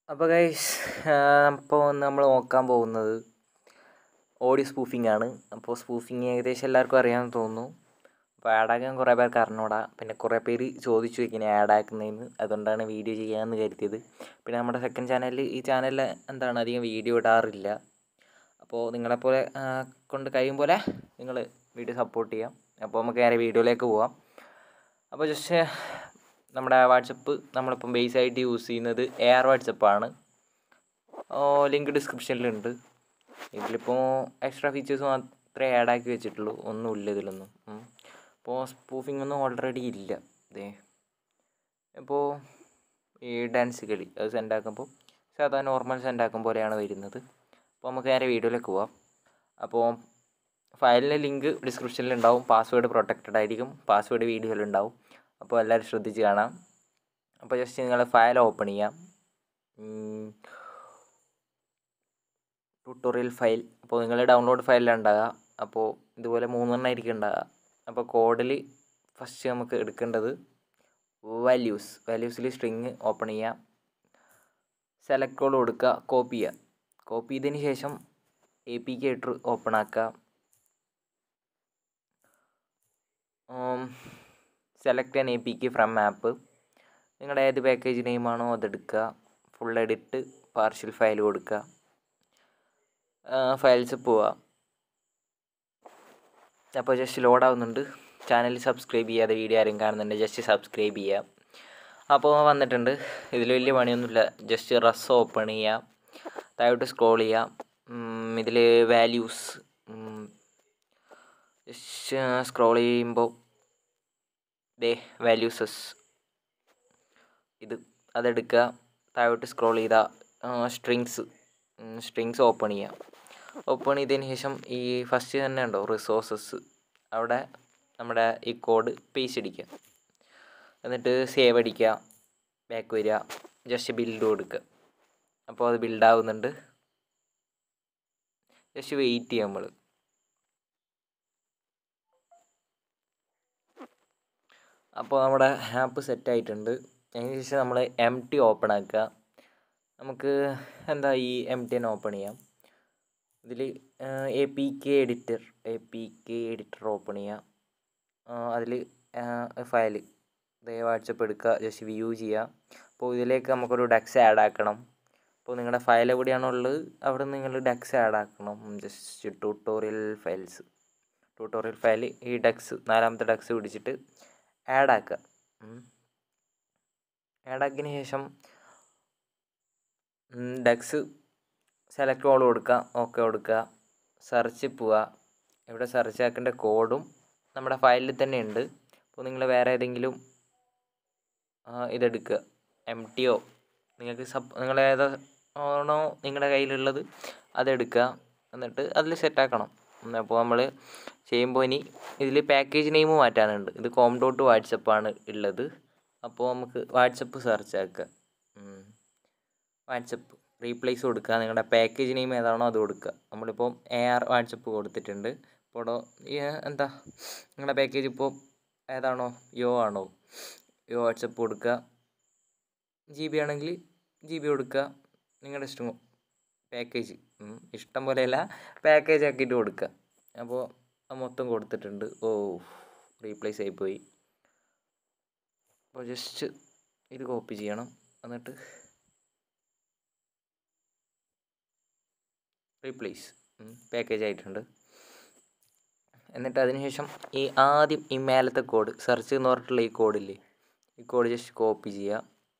അപ്പോൾ ഗൈസ് അപ്പോൾ നമ്മൾ നോക്കാൻ പോകുന്നത് ഓഡിയോ സ്പൂഫിംഗ് ആണ് അപ്പോൾ സ്പൂഫിംഗ് ഏകദേശം എല്ലാവർക്കും അറിയാമെന്ന് തോന്നുന്നു അപ്പോൾ ആഡാക്കാൻ കുറേ പേർക്ക് അറിഞ്ഞൂടാ പിന്നെ കുറേ പേര് ചോദിച്ചു ഇങ്ങനെ ആഡാക്കുന്നതെന്ന് അതുകൊണ്ടാണ് വീഡിയോ ചെയ്യാമെന്ന് കരുതിയത് പിന്നെ നമ്മുടെ സെക്കൻഡ് ചാനലിൽ ഈ ചാനലിൽ എന്താണ് അധികം വീഡിയോ ഇടാറില്ല അപ്പോൾ നിങ്ങളെപ്പോലെ കൊണ്ട് കഴിയും പോലെ നിങ്ങൾ വീഡിയോ സപ്പോർട്ട് ചെയ്യാം അപ്പോൾ നമുക്ക് നേരെ വീഡിയോയിലേക്ക് പോവാം അപ്പോൾ ജസ്റ്റ് നമ്മുടെ വാട്സപ്പ് നമ്മളിപ്പം ബേസ് ആയിട്ട് യൂസ് ചെയ്യുന്നത് എ ആർ വാട്സപ്പാണ് ലിങ്ക് ഡിസ്ക്രിപ്ഷനിലുണ്ട് ഇതിലിപ്പോൾ എക്സ്ട്രാ ഫീച്ചേഴ്സ് മാത്രമേ ആഡ് ആക്കി വെച്ചിട്ടുള്ളൂ ഒന്നുമില്ല ഇതിലൊന്നും അപ്പോൾ സ്പൂഫിംഗ് ഒന്നും ഓൾറെഡി ഇല്ല ഇതേ ഇപ്പോൾ ഈ ഡാൻസ് കളി അത് സെൻഡ് ആക്കുമ്പോൾ സാധാ നോർമൽ സെൻഡ് ആക്കും പോലെയാണ് വരുന്നത് അപ്പോൾ നമുക്ക് നേരെ വീഡിയോയിലേക്ക് പോവാം അപ്പോൾ ഫയലിൻ്റെ ലിങ്ക് ഡിസ്ക്രിപ്ഷനിൽ ഉണ്ടാവും പാസ്വേഡ് പ്രൊട്ടക്റ്റഡ് ആയിരിക്കും പാസ്വേഡ് വീഡിയോയിൽ ഉണ്ടാവും അപ്പോൾ എല്ലാവരും ശ്രദ്ധിച്ച് കാണാം അപ്പോൾ ജസ്റ്റ് നിങ്ങൾ ഫയൽ ഓപ്പൺ ചെയ്യാം ട്യൂട്ടോറിയൽ ഫയൽ അപ്പോൾ നിങ്ങൾ ഡൗൺലോഡ് ഫയലിലാണ് ഉണ്ടാകുക അപ്പോൾ ഇതുപോലെ മൂന്നെണ്ണം ആയിരിക്കും ഉണ്ടാകുക അപ്പോൾ കോഡിൽ ഫസ്റ്റ് നമുക്ക് എടുക്കേണ്ടത് വാല്യൂസ് വാല്യൂസിൽ സ്ട്രിങ് ഓപ്പൺ ചെയ്യാം സെലക്ട് കോൾ കൊടുക്കുക കോപ്പി ചെയ്യുക കോപ്പി ചെയ്തതിന് ശേഷം എ പി കെ ഇട്ട് ഓപ്പൺ ആക്കുക select an A P K from app നിങ്ങളുടെ ഏത് പാക്കേജ് നെയിമാണോ അതെടുക്കുക ഫുൾ എഡിറ്റ് പാർഷ്യൽ ഫയൽ കൊടുക്കുക ഫയൽസ് പോവുക അപ്പോൾ ജസ്റ്റ് ലോഡ് ആവുന്നുണ്ട് ചാനൽ സബ്സ്ക്രൈബ് ചെയ്യാതെ വീഡിയോ ആരും കാണുന്നുണ്ട് ജസ്റ്റ് സബ്സ്ക്രൈബ് ചെയ്യുക അപ്പോൾ വന്നിട്ടുണ്ട് ഇതിൽ വലിയ പണിയൊന്നുമില്ല ജസ്റ്റ് റസ് ഓപ്പൺ ചെയ്യുക താഴോട്ട് സ്ക്രോൾ ചെയ്യാം ഇതിൽ വാല്യൂസ് ജസ്റ്റ് സ്ക്രോൾ ചെയ്യുമ്പോൾ ദേ വാല്യൂസസ് ഇത് അതെടുക്കുക താഴോട്ട് സ്ക്രോൾ ചെയ്താൽ സ്ട്രിങ്സ് സ്ട്രിങ്സ് ഓപ്പൺ ചെയ്യാം ഓപ്പൺ ചെയ്തതിന് ശേഷം ഈ ഫസ്റ്റ് തന്നെ ഉണ്ടോ റിസോഴ്സസ് അവിടെ നമ്മുടെ ഈ കോഡ് പേസ്റ്റ് അടിക്കുക എന്നിട്ട് സേവ് അടിക്കുക ബാക്ക് വരിക ജസ്റ്റ് ബിൽഡ് കൊടുക്കുക അപ്പോൾ അത് ബിൽഡ് ആവുന്നുണ്ട് ജസ്റ്റ് വെയിറ്റ് ചെയ്യാം നമ്മൾ അപ്പോൾ നമ്മുടെ ആപ്പ് സെറ്റ് ആയിട്ടുണ്ട് അതിന് ശേഷം നമ്മൾ എം ടി ഓപ്പൺ ആക്കുക നമുക്ക് എന്താ ഈ എം ടി തന്നെ ഓപ്പൺ ചെയ്യാം ഇതിൽ A P K editor A P K editor open ചെയ്യാം അതിൽ ഫയൽ ഇതേ വാട്സപ്പ് എടുക്കുക ജസ്റ്റ് വ്യൂ ചെയ്യുക അപ്പോൾ ഇതിലേക്ക് നമുക്കൊരു ഡെക്സ് ആഡ് ആക്കണം അപ്പോൾ നിങ്ങളുടെ ഫയൽ എവിടെയാണോ ഉള്ളത് അവിടെ നിങ്ങൾ ഡെക്സ് ആഡ് ആക്കണം just tutorial files tutorial file ഈ ഡെക്സ് നാലാമത്തെ ഡെക്സ് പിടിച്ചിട്ട് ആഡ് ആക്കുക ആഡ് ആക്കിയതിന് ശേഷം ഡെക്സ് സെലക്ട് ഓൾ കൊടുക്കുക ഓക്കെ കൊടുക്കുക സെർച്ച് പോവുക ഇവിടെ സെർച്ച് ആക്കേണ്ട കോഡും നമ്മുടെ ഫയലിൽ തന്നെ ഉണ്ട് അപ്പോൾ നിങ്ങൾ വേറെ ഏതെങ്കിലും ഇതെടുക്കുക എം ടിയോ നിങ്ങൾക്ക് സബ് നിങ്ങൾ ഏതാണോ നിങ്ങളുടെ കയ്യിലുള്ളത് അതെടുക്കുക എന്നിട്ട് അതിൽ സെറ്റാക്കണം അപ്പോൾ നമ്മൾ ചെയ്യുമ്പോൾ ഇനി ഇതിൽ പാക്കേജ് നെയിം മാറ്റാനുണ്ട് ഇത് കോം ഡോട്ട് വാട്സപ്പാണ് ഉള്ളത് അപ്പോൾ നമുക്ക് വാട്സപ്പ് സെർച്ച് ആക്കുക വാട്സപ്പ് റീപ്ലേസ് കൊടുക്കുക നിങ്ങളുടെ പാക്കേജ് നെയിം ഏതാണോ അത് കൊടുക്കുക നമ്മളിപ്പോൾ എ ആർ വാട്സപ്പ് കൊടുത്തിട്ടുണ്ട് ഇപ്പോൾ എന്താ നിങ്ങളുടെ പാക്കേജ് ഇപ്പോൾ ഏതാണോ യോ ആണോ യോ വാട്സപ്പ് കൊടുക്കുക ജി ബി ആണെങ്കിൽ ജി ബി കൊടുക്കുക നിങ്ങളുടെ ഇഷ്ടം പാക്കേജ് ഇഷ്ടം പോലെയല്ല പാക്കേജ് ആക്കിയിട്ട് കൊടുക്കുക അപ്പോൾ മൊത്തം കൊടുത്തിട്ടുണ്ട് ഓ റീപ്ലേസ് ആയിപ്പോയി അപ്പോൾ ജസ്റ്റ് ഇത് കോപ്പി ചെയ്യണം എന്നിട്ട് റീപ്ലേസ് പാക്കേജ് ആയിട്ടുണ്ട് എന്നിട്ട് അതിനുശേഷം ഈ ആദ്യം ഈ മേലത്തെ കോഡ് സെർച്ച് എന്ന് പറഞ്ഞിട്ടുള്ള ഈ കോഡില്ലേ ഈ കോഡ് ജസ്റ്റ് കോപ്പി ചെയ്യുക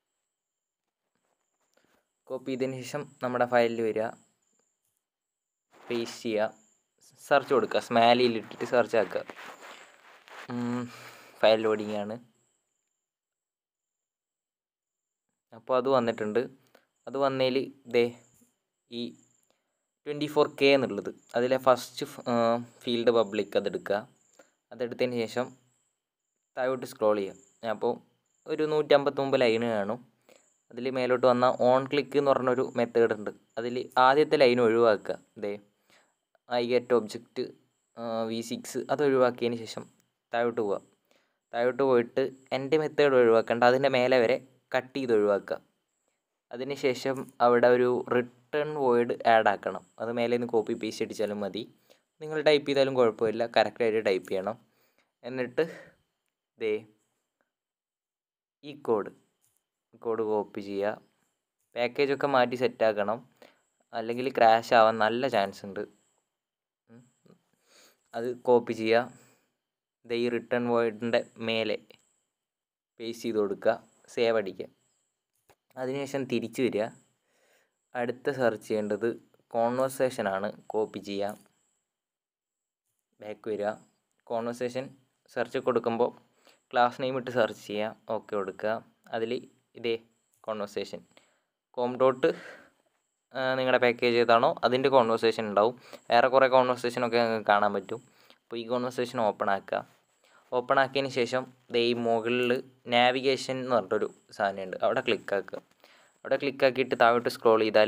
കോപ്പി ചെയ്തതിന് ശേഷം നമ്മുടെ ഫയലിൽ വരിക പേസ്റ്റ് ചെയ്യുക സെർച്ച് കൊടുക്കുക സ്മാലിയിൽ ഇട്ടിട്ട് സെർച്ച് ആക്കുക ഫയൽ ലോഡിങ് ആണ് അപ്പോൾ അത് വന്നിട്ടുണ്ട് അത് വന്നതിൽ ദേ ഈ ട്വൻറ്റി ഫോർ കെ എന്നുള്ളത് അതിലെ ഫസ്റ്റ് ഫീൽഡ് പബ്ലിക് അതെടുക്കുക അതെടുത്തതിന് ശേഷം താഴോട്ട് സ്ക്രോൾ ചെയ്യുക അപ്പോൾ ഒരു നൂറ്റമ്പത്തൊമ്പത് ലൈന് കാണും അതിൽ മേലോട്ട് വന്ന ഓൺ ക്ലിക്ക് എന്ന് പറഞ്ഞൊരു മെത്തേഡ് ഉണ്ട് അതിൽ ആദ്യത്തെ ലൈൻ ഒഴിവാക്കുക ഇതേ I get object V six അത് ഒഴിവാക്കിയതിന് ശേഷം താഴോട്ട് പോവുക താഴോട്ട് പോയിട്ട് എൻ്റെ മെത്തേഡ് ഒഴിവാക്കേണ്ട അതിൻ്റെ മേലെ വരെ കട്ട് ചെയ്ത് ഒഴിവാക്കുക അതിന് ശേഷം അവിടെ ഒരു റിട്ടേൺ വേർഡ് ആഡ് ആക്കണം അത് മേലെ നിന്ന് കോപ്പി പേസ്റ്റ് അടിച്ചാലും മതി നിങ്ങൾ ടൈപ്പ് ചെയ്താലും കുഴപ്പമില്ല കറക്റ്റായിട്ട് ടൈപ്പ് ചെയ്യണം എന്നിട്ട് ദേ ഈ കോഡ് കോഡ് കോപ്പി ചെയ്യുക പാക്കേജൊക്കെ മാറ്റി സെറ്റാക്കണം അല്ലെങ്കിൽ ക്രാഷ് ആവാൻ നല്ല ചാൻസ് ഉണ്ട് ഉം. അത് കോപ്പി ചെയ്യുക ദേ ഈ റിട്ടേൺ വേർഡിൻ്റെ മേലെ പേസ്റ്റ് ചെയ്ത് കൊടുക്കുക സേവ് അടിക്കുക അതിനുശേഷം തിരിച്ചു വരിക അടുത്ത സെർച്ച് ചെയ്യേണ്ടത് കോൺവെർസേഷൻ ആണ് കോപ്പി ചെയ്യുക ബാക്ക് വരിക കോൺവെർസേഷൻ സെർച്ച് കൊടുക്കുമ്പോൾ ക്ലാസ് നെയിം ഇട്ട് സെർച്ച് ചെയ്യുക ഓക്കെ കൊടുക്കുക അതിൽ ഇതേ കോൺവെർസേഷൻ കോം ഡോട്ട് നിങ്ങളുടെ പാക്കേജ് ഏതാണോ അതിൻ്റെ കോൺവെർസേഷൻ ഉണ്ടാവും വേറെ കുറേ കോൺവെർസേഷനൊക്കെ നിങ്ങൾക്ക് കാണാൻ പറ്റും അപ്പോൾ ഈ കോൺവെർസേഷൻ ഓപ്പൺ ആക്കുക ഓപ്പൺ ആക്കിയതിന് ശേഷം ദേ ഈ മുകളിൽ നാവിഗേഷൻ എന്ന് പറഞ്ഞിട്ടൊരു സാധനമുണ്ട് അവിടെ ക്ലിക്ക് ആക്കുക അവിടെ ക്ലിക്ക് ആക്കിയിട്ട് താഴോട്ട് സ്ക്രോൾ ചെയ്താൽ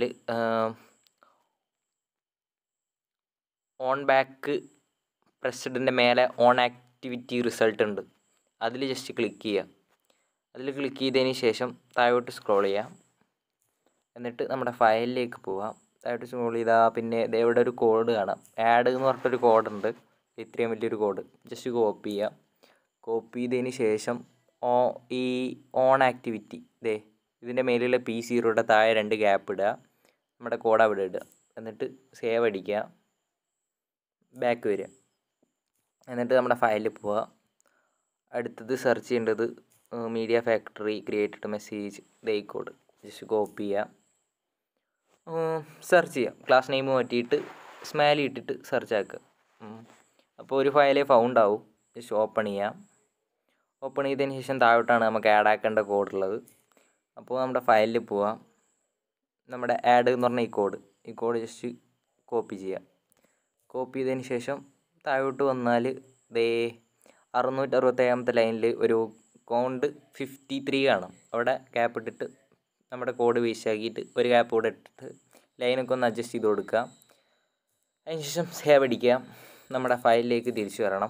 ഓൺ ബാക്ക് പ്രസിഡൻ്റെ മേലെ ഓൺ ആക്ടിവിറ്റി റിസൾട്ട് ഉണ്ട് അതിൽ ജസ്റ്റ് ക്ലിക്ക് ചെയ്യുക അതിൽ ക്ലിക്ക് ചെയ്തതിന് ശേഷം താഴോട്ട് സ്ക്രോൾ ചെയ്യാം എന്നിട്ട് നമ്മുടെ ഫയലിലേക്ക് പോവാം താഴോട്ട് സ്ക്രോൾ ചെയ്താൽ പിന്നെ ദേ ഇവിടെ ഒരു കോഡ് കാണാം ആഡ് എന്ന് പറഞ്ഞിട്ടൊരു കോഡുണ്ട് ഇത്രയും വലിയൊരു കോഡ് ജസ്റ്റ് കോപ്പി ചെയ്യാം കോപ്പി ചെയ്തതിന് ശേഷം ഓ ഈ ഓൺ ആക്ടിവിറ്റി ദേ ഇതിൻ്റെ മേലുള്ള പി സീറോയുടെ താഴെ രണ്ട് ഗ്യാപ്പ് ഇടുക നമ്മുടെ കോഡ് അവിടെ ഇടുക എന്നിട്ട് സേവ് അടിക്കുക ബാക്ക് വരിക എന്നിട്ട് നമ്മുടെ ഫയലിൽ പോവുക അടുത്തത് സെർച്ച് ചെയ്യേണ്ടത് മീഡിയ ഫാക്ടറി ക്രിയേറ്റഡ് മെസ്സേജ് ദേ കോഡ് ജസ്റ്റ് കോപ്പി ചെയ്യുക സെർച്ച് ചെയ്യാം ക്ലാസ് നെയിം മാറ്റിയിട്ട് സ്മാലി ഇട്ടിട്ട് സെർച്ച് ആക്കുക അപ്പോൾ ഒരു ഫയലേ ഫൗണ്ട് ആവും ജസ്റ്റ് ഓപ്പൺ ചെയ്യാം ഓപ്പൺ ചെയ്തതിന് ശേഷം താഴോട്ടാണ് നമുക്ക് ആഡ് ആക്കേണ്ട കോഡ് ഉള്ളത് അപ്പോൾ നമ്മുടെ ഫയലിൽ പോവാം നമ്മുടെ ആഡ് എന്ന് പറഞ്ഞ ഈ കോഡ് ഈ കോഡ് ജസ്റ്റ് കോപ്പി ചെയ്യാം കോപ്പി ചെയ്തതിന് ശേഷം താഴോട്ട് വന്നാൽ ദേ അറുന്നൂറ്റി അറുപത്തേഴാമത്തെ ലൈനിൽ ഒരു കൗണ്ട് ഫിഫ്റ്റി ത്രീ കാണും അവിടെ ഗ്യാപ്പ് ഇട്ടിട്ട് നമ്മുടെ കോഡ് വേസ്റ്റ് ആക്കിയിട്ട് ഒരു ഗ്യാപ്പ് കൂടെ ഇട്ടിട്ട് ലൈനൊക്കെ ഒന്ന് അഡ്ജസ്റ്റ് ചെയ്ത് കൊടുക്കുക അതിനുശേഷം സേവ് അടിക്കുക നമ്മുടെ ഫയലിലേക്ക് തിരിച്ചു വരണം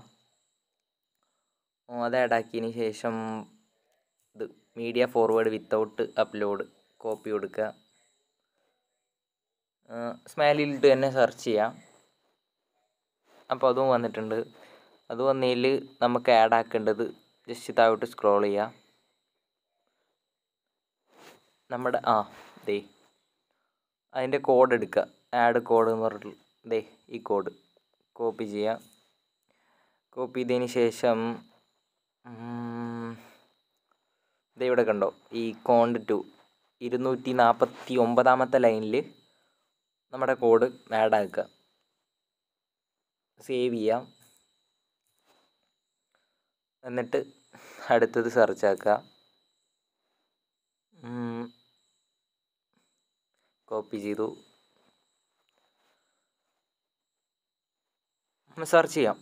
അത് ആഡാക്കിയതിന് ശേഷം ഇത് media forward without upload copy കൊടുക്കുക സ്മാലിലിട്ട് തന്നെ സെർച്ച് ചെയ്യാം അപ്പോൾ അതും വന്നിട്ടുണ്ട് അത് വന്നതിൽ നമുക്ക് ആഡ് ആക്കേണ്ടത് ജസ്റ്റ് താഴോട്ട് സ്ക്രോൾ ചെയ്യാം നമ്മുടെ ആ ദേ അതിൻ്റെ കോഡ് എടുക്കുക ആഡ് കോഡ് എന്ന് പറഞ്ഞിട്ട് ദേ ഈ കോഡ് കോപ്പി ചെയ്യാം കോപ്പി ചെയ്തതിന് ശേഷം ദേ ഇവിടെ കണ്ടോ ഈ കോണ്ട് ടു ഇരുന്നൂറ്റി നാൽപ്പത്തി ഒമ്പതാമത്തെ ലൈനിൽ നമ്മുടെ കോഡ് ആഡ് ആക്കുക സേവ് ചെയ്യാം എന്നിട്ട് അടുത്തത് സെർച്ച് ആക്കുക കോപ്പി ചെയ്തു സെർച്ച് ചെയ്യാം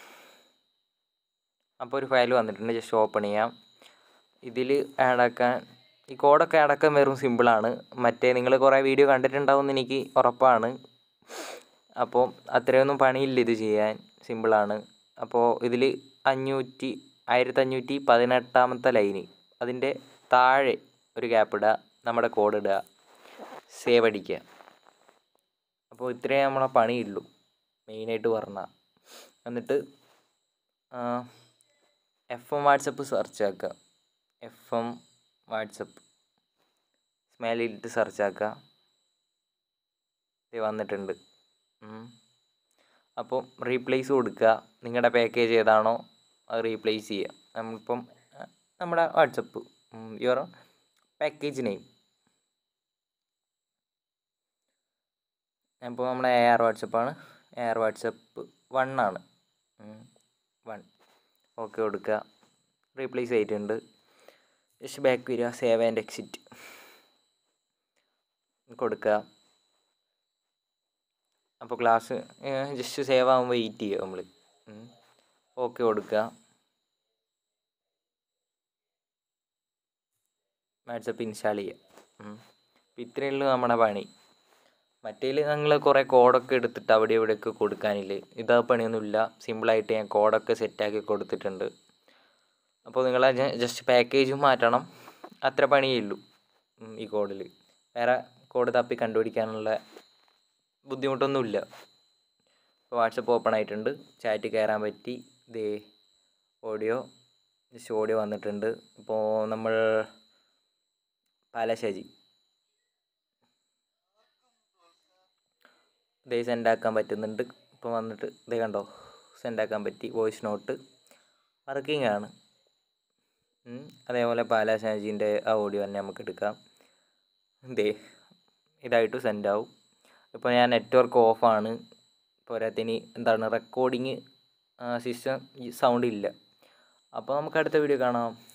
അപ്പോൾ ഒരു ഫയൽ വന്നിട്ടുണ്ട് ജസ്റ്റ് ഓപ്പൺ ചെയ്യാം ഇതിൽ ആഡാക്കാൻ ഈ കോഡൊക്കെ ആഡാക്കാൻ വെറും സിമ്പിളാണ് മറ്റേ നിങ്ങൾ കുറേ വീഡിയോ കണ്ടിട്ടുണ്ടാവുമെന്ന് എനിക്ക് ഉറപ്പാണ് അപ്പോൾ അത്രയൊന്നും പണിയില്ല ഇത് ചെയ്യാൻ സിമ്പിളാണ് അപ്പോൾ ഇതിൽ അഞ്ഞൂറ്റി ആയിരത്തഞ്ഞൂറ്റി പതിനെട്ടാമത്തെ ലൈന് അതിൻ്റെ താഴെ ഒരു ഗ്യാപ്പ് ഇടുക നമ്മുടെ കോഡ് ഇടുക സേവ് അടിക്കുക അപ്പോൾ ഇത്രയേ നമ്മളെ പണിയുള്ളൂ മെയിനായിട്ട് പറഞ്ഞാൽ എന്നിട്ട് എഫ് എം വാട്സപ്പ് സെർച്ച് ആക്കുക എഫ് എം വാട്സപ്പ് സ്മൈലിട്ട് സെർച്ച് ആക്കുക ഇത് വന്നിട്ടുണ്ട് അപ്പോൾ റീപ്ലേസ് കൊടുക്കുക നിങ്ങളുടെ പാക്കേജ് ഏതാണോ അത് റീപ്ലേസ് ചെയ്യുക നമ്മളിപ്പം നമ്മുടെ വാട്സപ്പ് യുവർ പാക്കേജ് നെയിം അപ്പോൾ നമ്മുടെ എ ആർ വാട്സപ്പാണ് എ ആർ വാട്സപ്പ് വൺ ആണ് വൺ ഓക്കെ കൊടുക്കുക റീപ്ലേസ് ആയിട്ടുണ്ട് ജസ്റ്റ് ബാക്ക് വരിക സേവ് ആൻഡ് എക്സിറ്റ് കൊടുക്കുക അപ്പോൾ ക്ലാസ് ജസ്റ്റ് സേവ് ആകുമ്പോൾ വെയിറ്റ് ചെയ്യുക നമ്മൾ ഓക്കെ കൊടുക്കുക വാട്സപ്പ് ഇൻസ്റ്റാൾ ചെയ്യുക അപ്പോൾ ഇത്രയേ ഉള്ളൂ നമ്മുടെ പണി മറ്റേതിൽ ഞങ്ങൾ കുറേ കോഡൊക്കെ എടുത്തിട്ട് അവിടെ ഇവിടെയൊക്കെ കൊടുക്കാനില്ല ഇതാ പണിയൊന്നുമില്ല സിമ്പിളായിട്ട് ഞാൻ കോഡൊക്കെ സെറ്റാക്കി കൊടുത്തിട്ടുണ്ട് അപ്പോൾ നിങ്ങൾ ജസ്റ്റ് പാക്കേജും മാറ്റണം അത്ര പണിയേ ഉള്ളൂ ഈ കോഡിൽ വേറെ കോഡ് തപ്പി കണ്ടുപിടിക്കാനുള്ള ബുദ്ധിമുട്ടൊന്നുമില്ല ഇപ്പോൾ വാട്സപ്പ് ഓപ്പൺ ആയിട്ടുണ്ട് ചാറ്റ് കയറാൻ പറ്റി ദേ ഓഡിയോ ജസ്റ്റ് ഓഡിയോ വന്നിട്ടുണ്ട് ഇപ്പോൾ നമ്മൾ പാലശ്ശേരി ദേ സെൻഡ് ആക്കാൻ പറ്റുന്നുണ്ട് ഇപ്പോൾ വന്നിട്ട് ദേ കണ്ടോ സെൻഡ് ആക്കാൻ പറ്റി വോയിസ് നോട്ട് വർക്കിംഗ് ആണ് ഉം. അതേപോലെ പാലാശാജിൻ്റെ ആ ഓഡിയോ തന്നെ നമുക്ക് എടുക്കാം ദേ ഇതായിട്ട് സെൻഡ് ആവും ഇപ്പോൾ ഞാൻ നെറ്റ്വർക്ക് ഓഫാണ് പോരാത്തിന് എന്താണ് റെക്കോർഡിങ് സിസ്റ്റം സൗണ്ട് ഇല്ല അപ്പോൾ നമുക്ക് അടുത്ത വീഡിയോ കാണാം